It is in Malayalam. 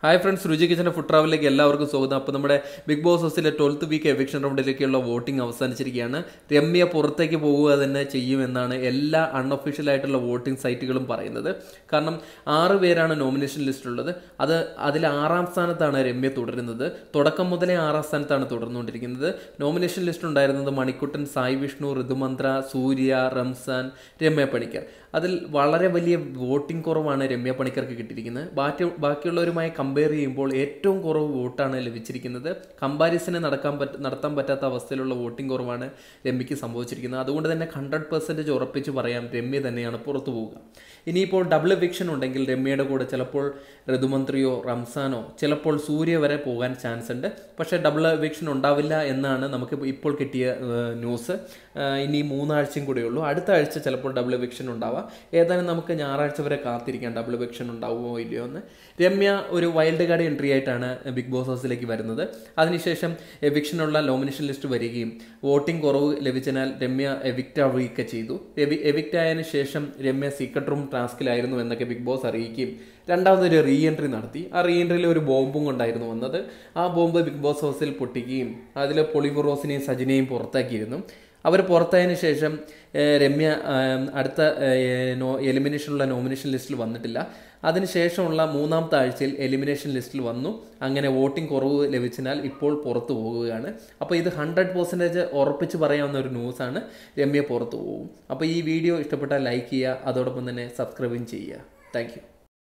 ഹായ് ഫ്രണ്ട്സ് രുചി കിച്ചൻ്റെ ഫുഡ് ട്രാവലിലേക്ക് എല്ലാവർക്കും സ്വാഗതം അപ്പോൾ നമ്മുടെ ബിഗ് ബോസ് ഹൗസിലെ ട്വൽത്ത് വീക്ക് എവിക്ഷൻ റൗണ്ടിലേക്കുള്ള വോട്ടിംഗ് അവസാനിച്ചിരിക്കുകയാണ് രമ്യ പുറത്തേക്ക് പോവുക തന്നെ ചെയ്യുമെന്നാണ് എല്ലാ അൺഒഫീഷ്യൽ ആയിട്ടുള്ള വോട്ടിംഗ് സൈറ്റുകളും പറയുന്നത് കാരണം ആറ് പേരാണ് നോമിനേഷൻ ലിസ്റ്റിലുള്ളത് അത് അതിൽ ആറാം സ്ഥാനത്താണ് രമ്യ തുടരുന്നത് തുടക്കം മുതലേ ആറാം സ്ഥാനത്താണ് തുടർന്നുകൊണ്ടിരിക്കുന്നത് നോമിനേഷൻ ലിസ്റ്റ് ഉണ്ടായിരുന്നത് മണിക്കുട്ടൻ സായി വിഷ്ണു ഋതുമന്ത്ര സൂര്യ റംസാൻ രമ്യ പണിക്കർ അതിൽ വളരെ വലിയ വോട്ടിംഗ് കുറവാണ് രമ്യ പണിക്കർക്ക് കിട്ടിയിരിക്കുന്നത് ബാക്കി ബാക്കിയുള്ളവരുമായി കമ്പയർ ചെയ്യുമ്പോൾ ഏറ്റവും കുറവ് വോട്ടാണ് ലഭിച്ചിരിക്കുന്നത് കമ്പാരിസന് നടക്കാൻ പറ്റ നടത്താൻ പറ്റാത്ത അവസ്ഥയിലുള്ള വോട്ടിംഗ് കുറവാണ് രമ്യയ്ക്ക് സംഭവിച്ചിരിക്കുന്നത് അതുകൊണ്ട് തന്നെ ഹൺഡ്രഡ് പെർസെൻറ്റേജ് ഉറപ്പിച്ച് പറയാം രമ്യ തന്നെയാണ് പുറത്തു പോവുക ഇനിയിപ്പോൾ ഡബിൾ എവിക്ഷൻ ഉണ്ടെങ്കിൽ രമ്യയുടെ കൂടെ ചിലപ്പോൾ ഋതുമന്ത്രിയോ റംസാനോ ചിലപ്പോൾ സൂര്യ വരെ പോകാൻ ചാൻസ് ഉണ്ട് പക്ഷേ ഡബിൾ എവിക്ഷൻ ഉണ്ടാവില്ല എന്നാണ് നമുക്ക് ഇപ്പോൾ കിട്ടിയ ഏഹ്, ന്യൂസ് ഏഹ്, ഇനി മൂന്നാഴ്ചയും കൂടെ ഉള്ളൂ അടുത്ത ആഴ്ച ചിലപ്പോൾ ഡബിൾ എവിക്ഷൻ ഉണ്ടാവാം ഏതായാലും നമുക്ക് ഞായറാഴ്ച വരെ കാത്തിരിക്കാം ഡബിൾ എവിക്ഷൻ ഉണ്ടാവുമോ ഇല്ലയോ എന്ന് രമ്യ ഒരു വൈൽഡ് കാർഡ് എൻട്രി ആയിട്ടാണ് ബിഗ് ബോസ് ഹൗസിലേക്ക് വരുന്നത് അതിനുശേഷം എവിക്ഷനുള്ള നോമിനേഷൻ ലിസ്റ്റ് വരികയും വോട്ടിംഗ് കുറവ് ലഭിച്ചതിനാൽ രമ്യ എവിക്റ്റ് ആവുകയൊക്കെ ചെയ്തു എവിക്റ്റ് ആയതിനു ശേഷം രമ്യ സീക്രട്ട് റൂം ടാസ്കിലായിരുന്നു എന്നൊക്കെ ബിഗ് ബോസ് അറിയിക്കുകയും രണ്ടാമതൊരു റീ എൻട്രി നടത്തി ആ റീ എൻട്രിയിൽ ഒരു ബോംബും കൊണ്ടായിരുന്നു വന്നത് ആ ബോംബ് ബിഗ് ബോസ് ഹൗസിൽ പൊട്ടിക്കുകയും അതിൽ പൊളിഫറോസിനെയും സജിനെയും പുറത്താക്കിയിരുന്നു അവർ പുറത്തായതിനു ശേഷം ഏഹ്, രമ്യ ആം, അടുത്ത ഏഹ്, നോ എലിമിനേഷനുള്ള നോമിനേഷൻ ലിസ്റ്റിൽ വന്നിട്ടില്ല അതിനുശേഷമുള്ള മൂന്നാമത്തെ ആഴ്ചയിൽ എലിമിനേഷൻ ലിസ്റ്റിൽ വന്നു അങ്ങനെ വോട്ടിംഗ് കുറവ് ലഭിച്ചതിനാൽ ഇപ്പോൾ പുറത്തു പോകുകയാണ് അപ്പോൾ ഇത് ഹൺഡ്രഡ് പെർസെൻറ്റേജ് ഉറപ്പിച്ച് പറയാവുന്ന ഒരു ന്യൂസാണ് രമ്യ പുറത്തു പോകും അപ്പോൾ ഈ വീഡിയോ ഇഷ്ടപ്പെട്ടാൽ ലൈക്ക് ചെയ്യുക അതോടൊപ്പം തന്നെ സബ്സ്ക്രൈബും ചെയ്യുക താങ്ക്